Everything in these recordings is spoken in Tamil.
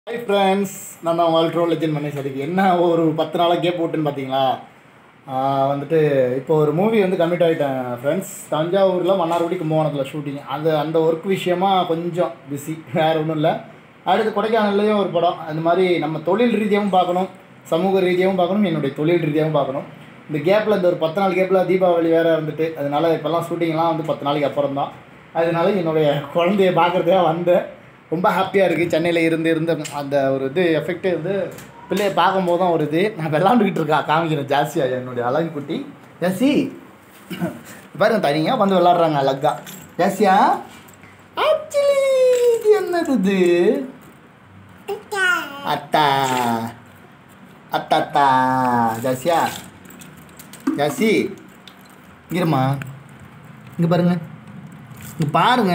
ஹாய் ஃப்ரெண்ட்ஸ் நான் தான் வால்ட்ரோ லெஜன் மணி சதிக்கு என்ன ஒரு பத்து நாளாக கேப் விட்டுன்னு பார்த்தீங்களா ஆஹ் வந்துட்டு இப்போ ஒரு மூவி வந்து கமிட் ஆகிட்டேன் ஃப்ரெண்ட்ஸ் தஞ்சாவூரில் மன்னார்குடி கும்பகோணத்தில் ஷூட்டிங் அந்த அந்த ஒர்க் விஷயமா கொஞ்சம் பிஸி வேறு ஒன்றும் இல்லை அடுத்து கொடைக்கானல்லையும் ஒரு படம் அந்த மாதிரி நம்ம தொழில் ரீதியாகவும் பார்க்கணும் சமூக ரீதியாகவும் பார்க்கணும் என்னுடைய தொழில் ரீதியாகவும் பார்க்கணும் இந்த கேப்பில் இந்த ஒரு பத்து நாள் கேப்பில் தீபாவளி வேறு வந்துட்டு அதனால இப்போல்லாம் ஷூட்டிங்லாம் வந்து பத்து நாளைக்கு அப்புறம் தான் அதனால என்னுடைய குழந்தைய பார்க்குறதுக்காக வந்தேன் ரொம்ப ஹாப்பியாக இருக்குது சென்னையில் இருந்து இருந்து அந்த ஒரு இது எஃபெக்ட்டு வந்து பிள்ளையை பார்க்கும்போது தான் ஒரு இது நான் விளாண்டுக்கிட்டு இருக்கா காமிக்கிறேன் ஜாஸ்தியாக என்னுடைய அழகு குட்டி ஜாசி பாருங்க தனியாக வந்து விளாட்றாங்க அழகா ஜாசியா ஆக்சுவலி இது என்னது இது அத்தா அத்தா அத்தா ஜாசியா ஜாசி இருமா இங்கே பாருங்க இங்கே பாருங்க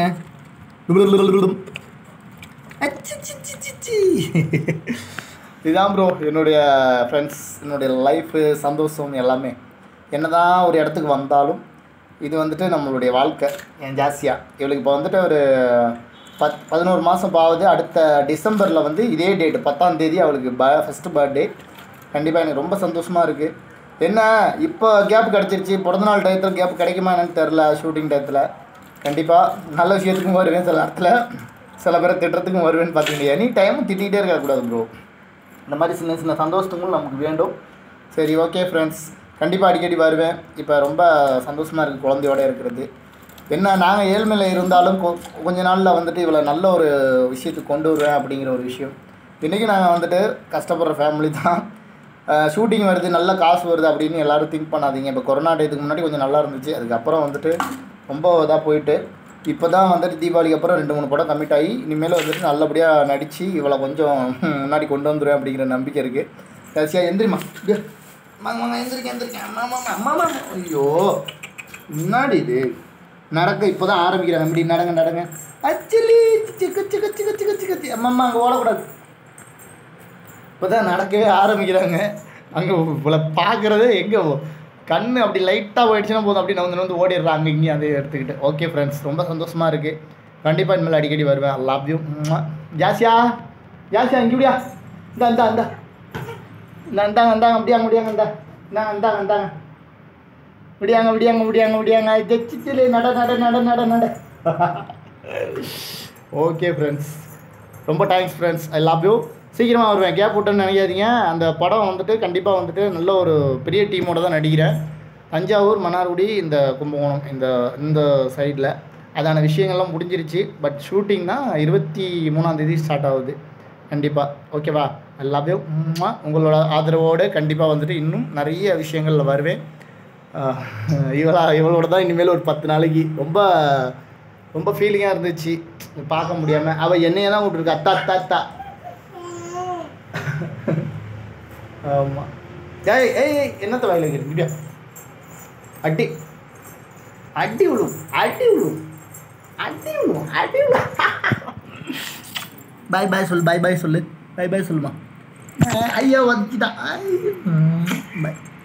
அச்சிச்சிச்சிச்சிச்சி. இதுதான் ப்ரோ என்னுடைய ஃப்ரெண்ட்ஸ் என்னுடைய லைஃபு சந்தோஷம் எல்லாமே என்னதான் ஒரு இடத்துக்கு வந்தாலும் இது வந்துட்டு நம்மளுடைய வாழ்க்கை என் ஜாஸ்தியாக இவளுக்கு இப்போ வந்துட்டு ஒரு பத் பதினோரு மாதம் பாவது அடுத்த டிசம்பரில் வந்து இதே டேட்டு பத்தாம் தேதி அவளுக்கு ப ஃபஸ்ட்டு பர்த்டே கண்டிப்பாக எனக்கு ரொம்ப சந்தோஷமாக இருக்குது என்ன இப்போ கேப் கிடச்சிருச்சு பிறந்த நாள் டயத்தில் கேப் கிடைக்குமா என்னன்னு தெரில ஷூட்டிங் டயத்தில் கண்டிப்பாக நல்ல விஷயத்துக்கும் வருவேன் சில இடத்துல சில பேரை திட்டுறதுக்கும் வருவேன்னு பார்த்தீங்கன்னா எனி டைமும் திட்டிகிட்டே இருக்கக்கூடாது ப்ரோ இந்த மாதிரி சின்ன சின்ன சந்தோஷத்துக்கும் நமக்கு வேண்டும் சரி ஓகே ஃப்ரெண்ட்ஸ் கண்டிப்பாக அடிக்கடி வருவேன் இப்போ ரொம்ப சந்தோஷமாக இருக்குது குழந்தையோட இருக்கிறது என்ன நாங்கள் ஏழ்மையில் இருந்தாலும் கொ கொஞ்ச நாளில் வந்துட்டு இவ்வளோ நல்ல ஒரு விஷயத்துக்கு கொண்டு வருவேன் அப்படிங்கிற ஒரு விஷயம் இன்றைக்கி நாங்கள் வந்துட்டு கஷ்டப்படுற ஃபேமிலி தான் ஷூட்டிங் வருது நல்ல காசு வருது அப்படின்னு எல்லோரும் திங்க் பண்ணாதீங்க இப்போ கொரோனா டயத்துக்கு முன்னாடி கொஞ்சம் நல்லா இருந்துச்சு அதுக்கப்புறம் வந்துட்டு ரொம்ப இதாக போயிட்டு இப்போ தான் வந்துட்டு தீபாவளிக்கு அப்புறம் ரெண்டு மூணு படம் கமிட் ஆகி இனிமேல் வந்துட்டு நல்லபடியாக நடித்து இவளை கொஞ்சம் முன்னாடி கொண்டு வந்துடுவேன் அப்படிங்கிற நம்பிக்கை இருக்குது கடைசியாக எந்திரிமா இங்க. வாங்க வாங்க எந்திரிக்க எந்திரிக்க அம்மா அம்மா அம்மா அம்மா ஐயோ முன்னாடி இது நடக்க இப்போ தான் ஆரம்பிக்கிறாங்க இப்படி நடங்க நடங்க அச்சலி சிக்கு சிக்கு சிக்கு சிக்கு சிக்கு சி அம்மா அம்மா அங்கே ஓடக்கூடாது இப்போ தான் நடக்கவே ஆரம்பிக்கிறாங்க அங்கே இவ்வளோ பார்க்குறது எங்கே கண் அப்படி லைட்டாக போயிடுச்சுன்னா போதும் அப்படி நான் வந்து வந்து ஓடிடுறாங்க இங்கேயும் அதை எடுத்துக்கிட்டு ஓகே ஃப்ரெண்ட்ஸ் ரொம்ப சந்தோஷமாக இருக்குது கண்டிப்பாக இனிமேல் அடிக்கடி வருவேன் லவ் யூ ஜாசியா ஜாசியா இங்கே இப்படியா இந்தா இந்தா இந்தா இந்தா இந்தாங்க இந்தாங்க அப்படியாங்க முடியாங்க இந்தா இந்தாங்க இந்தாங்க இந்தாங்க விடியாங்க விடியாங்க விடியாங்க விடியாங்க ஜெச்சிச்சிலே நட நட நட நட நட ஓகே ஃப்ரெண்ட்ஸ் ரொம்ப thanks friends I love you சீக்கிரமாக வருவேன் கேப் விட்டுன்னு நினைக்காதீங்க அந்த படம் வந்துட்டு கண்டிப்பாக வந்துட்டு நல்ல ஒரு பெரிய டீமோட தான் நடிக்கிறேன் தஞ்சாவூர் மன்னார்குடி இந்த கும்பகோணம் இந்த இந்த சைடில் அதான விஷயங்கள்லாம் முடிஞ்சிருச்சு பட் ஷூட்டிங் தான் இருபத்தி மூணாந்தேதி ஸ்டார்ட் ஆகுது கண்டிப்பாக ஓகேவா ஐ லவ் யூ உங்களோட ஆதரவோடு கண்டிப்பாக வந்துட்டு இன்னும் நிறைய விஷயங்களில் வருவேன் ஆஹ் இவளா இவளோட தான் இனிமேல் ஒரு பத்து நாளைக்கு ரொம்ப ரொம்ப ஃபீலிங்காக இருந்துச்சு பார்க்க முடியாமல் அவள் என்னைய தான் விட்டுருக்கு அத்தா அத்தா அத்தா ஆமாம் ஏய் ஏய் ஏய் என்னத்த வாயில் வைக்கிறீங்க இப்படியா அடி அடி விழும் அடி விழும் அடி விழும் அடி விழும் பாய் பாய் சொல்லு பாய் பாய் சொல்லு பாய் பாய் சொல்லுமா ஐயோ வந்துட்டான் பாய்